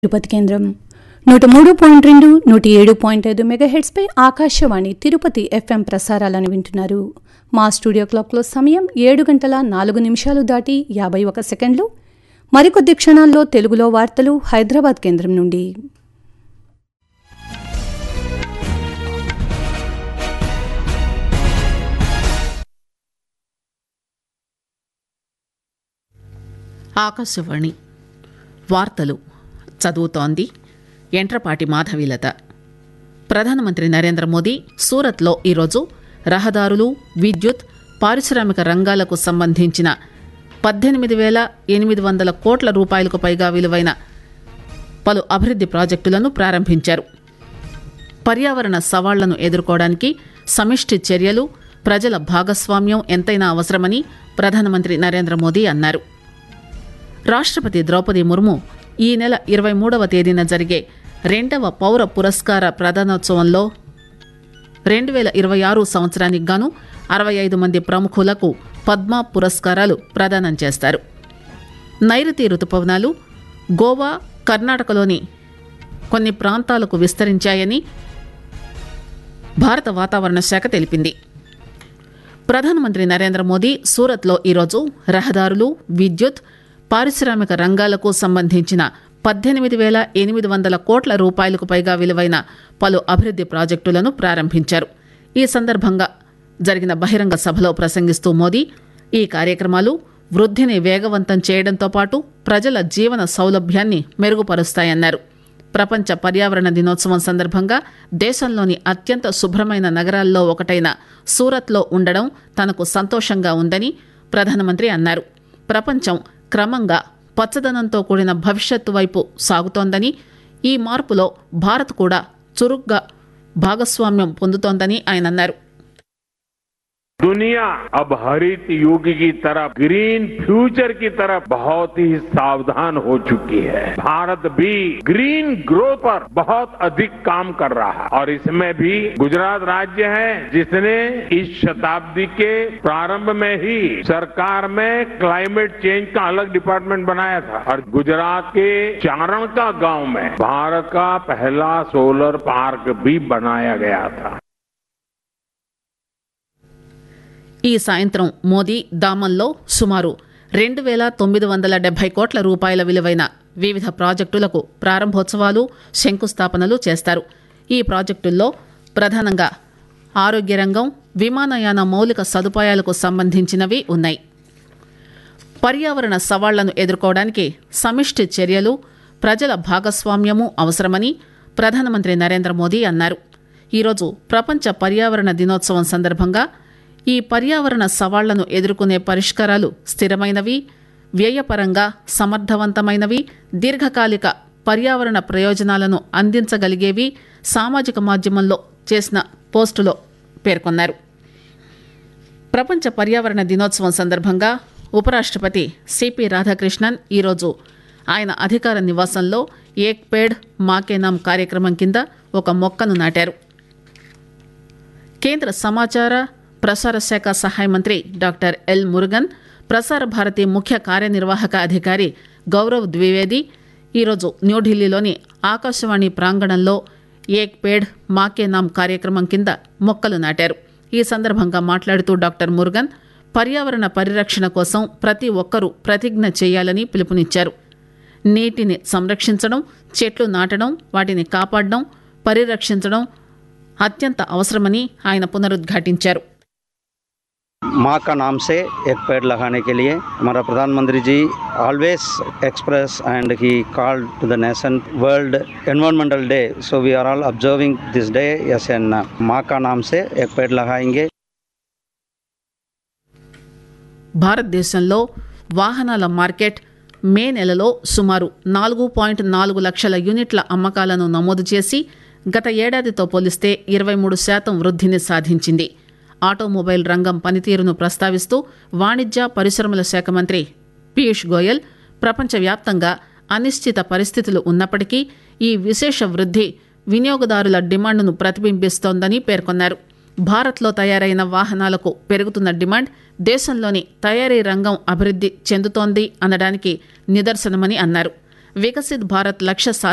తిరుపతి కేంద్రం నూట మూడు పాయింట్ రెండు నూట ఏడు పాయింట్ ఐదు మెగాహెడ్స్పై ఆకాశవాణి తిరుపతి ఎఫ్ఎం ప్రసారాలను వింటున్నారు మా స్టూడియో క్లాక్లో సమయం ఏడు గంటల నాలుగు నిమిషాలు దాటి యాభై ఒక సెకండ్లు మరికొద్ది క్షణాల్లో తెలుగులో వార్తలు హైదరాబాద్ కేంద్రం నుండి ఆకాశవాణి వార్తలు చదువుతోంది ఎంట్రపాటి మాధవీలత ప్రధానమంత్రి నరేంద్ర మోదీ సూరత్లో ఈరోజు రహదారులు విద్యుత్ పారిశ్రామిక రంగాలకు సంబంధించిన పద్దెనిమిది వేల ఎనిమిది వందల కోట్ల రూపాయలకు పైగా విలువైన పలు అభివృద్ది ప్రాజెక్టులను ప్రారంభించారు పర్యావరణ సవాళ్లను ఎదుర్కోవడానికి సమిష్టి చర్యలు ప్రజల భాగస్వామ్యం ఎంతైనా అవసరమని ప్రధానమంత్రి నరేంద్ర మోదీ అన్నారు రాష్ట్రపతి ద్రౌపది ముర్ము ఈ నెల ఇరవై మూడవ తేదీన జరిగే రెండవ పౌర పురస్కార ప్రదానోత్సవంలో రెండు వేల ఇరవై ఆరు సంవత్సరానికి గాను అరవై ఐదు మంది ప్రముఖులకు పద్మ పురస్కారాలు ప్రదానం చేస్తారు నైరుతి రుతుపవనాలు గోవా కర్ణాటకలోని కొన్ని ప్రాంతాలకు విస్తరించాయని భారత వాతావరణ శాఖ తెలిపింది ప్రధానమంత్రి నరేంద్ర మోదీ సూరత్లో ఈరోజు రహదారులు విద్యుత్ పారిశ్రామిక రంగాలకు సంబంధించిన పద్దెనిమిది వేల ఎనిమిది వందల కోట్ల రూపాయలకు పైగా విలువైన పలు అభివృద్ది ప్రాజెక్టులను ప్రారంభించారు ఈ సందర్భంగా జరిగిన బహిరంగ సభలో ప్రసంగిస్తూ మోదీ ఈ కార్యక్రమాలు వృద్ధిని వేగవంతం చేయడంతో పాటు ప్రజల జీవన సౌలభ్యాన్ని మెరుగుపరుస్తాయన్నారు ప్రపంచ పర్యావరణ దినోత్సవం సందర్భంగా దేశంలోని అత్యంత శుభ్రమైన నగరాల్లో ఒకటైన సూరత్లో ఉండడం తనకు సంతోషంగా ఉందని ప్రధానమంత్రి అన్నారు ప్రపంచం క్రమంగా పచ్చదనంతో కూడిన భవిష్యత్తు వైపు సాగుతోందని ఈ మార్పులో భారత్ కూడా చురుగ్గా భాగస్వామ్యం పొందుతోందని ఆయన అన్నారు दुनिया अब हरित युग की तरफ ग्रीन फ्यूचर की तरफ बहुत ही सावधान हो चुकी है भारत भी ग्रीन ग्रोथ पर बहुत अधिक काम कर रहा है और इसमें भी गुजरात राज्य है जिसने इस शताब्दी के प्रारंभ में ही सरकार में क्लाइमेट चेंज का अलग डिपार्टमेंट बनाया था और गुजरात के चारण का गांव में भारत का पहला सोलर पार्क भी बनाया गया था ఈ సాయంత్రం మోదీ దామన్లో సుమారు రెండు వేల తొమ్మిది వందల డెబ్బై కోట్ల రూపాయల విలువైన వివిధ ప్రాజెక్టులకు ప్రారంభోత్సవాలు శంకుస్థాపనలు చేస్తారు ఈ ప్రాజెక్టుల్లో ప్రధానంగా ఆరోగ్య రంగం విమానయాన మౌలిక సదుపాయాలకు సంబంధించినవి ఉన్నాయి పర్యావరణ సవాళ్లను ఎదుర్కోవడానికి సమిష్టి చర్యలు ప్రజల భాగస్వామ్యము అవసరమని ప్రధానమంత్రి నరేంద్ర మోదీ అన్నారు ఈరోజు ప్రపంచ పర్యావరణ దినోత్సవం సందర్భంగా ఈ పర్యావరణ సవాళ్లను ఎదుర్కొనే పరిష్కారాలు స్థిరమైనవి వ్యయపరంగా సమర్థవంతమైనవి దీర్ఘకాలిక పర్యావరణ ప్రయోజనాలను అందించగలిగేవి సామాజిక మాధ్యమంలో చేసిన పోస్టులో పేర్కొన్నారు ప్రపంచ పర్యావరణ దినోత్సవం సందర్భంగా ఉపరాష్ట్రపతి సిపి రాధాకృష్ణన్ ఈరోజు ఆయన అధికార నివాసంలో ఏక్ పేడ్ మాకే నామ్ కార్యక్రమం కింద ఒక మొక్కను నాటారు కేంద్ర సమాచార ప్రసార శాఖ సహాయ మంత్రి డాక్టర్ ఎల్ మురుగన్ ప్రసార భారతి ముఖ్య కార్యనిర్వాహక అధికారి గౌరవ్ ద్వివేది ఈరోజు న్యూఢిల్లీలోని ఆకాశవాణి ప్రాంగణంలో ఏక్ పేడ్ మాకే నామ్ కార్యక్రమం కింద మొక్కలు నాటారు ఈ సందర్భంగా మాట్లాడుతూ డాక్టర్ మురుగన్ పర్యావరణ పరిరక్షణ కోసం ప్రతి ఒక్కరూ ప్రతిజ్ఞ చేయాలని పిలుపునిచ్చారు నీటిని సంరక్షించడం చెట్లు నాటడం వాటిని కాపాడడం పరిరక్షించడం అత్యంత అవసరమని ఆయన పునరుద్ఘాటించారు माँ का नाम से एक पेड़ लगाने के लिए हमारा प्रधानमंत्री ji always express and he call to the nation world environmental day so we are all observing this day yes एन माँ का नाम से एक पेड़ लगाएंगे భారతదేశంలో వాహనాల మార్కెట్ మే నెలలో సుమారు నాలుగు పాయింట్ నాలుగు లక్షల యూనిట్ల అమ్మకాలను నమోదు చేసి గత ఏడాదితో పోలిస్తే ఇరవై మూడు శాతం వృద్ధిని సాధించింది ఆటోమొబైల్ రంగం పనితీరును ప్రస్తావిస్తూ వాణిజ్య పరిశ్రమల శాఖ మంత్రి పీయూష్ గోయల్ ప్రపంచవ్యాప్తంగా అనిశ్చిత పరిస్థితులు ఉన్నప్పటికీ ఈ విశేష వృద్ధి వినియోగదారుల డిమాండ్ను ప్రతిబింబిస్తోందని పేర్కొన్నారు భారత్లో తయారైన వాహనాలకు పెరుగుతున్న డిమాండ్ దేశంలోని తయారీ రంగం అభివృద్ధి చెందుతోంది అనడానికి నిదర్శనమని అన్నారు వికసిత్ భారత్ లక్ష్య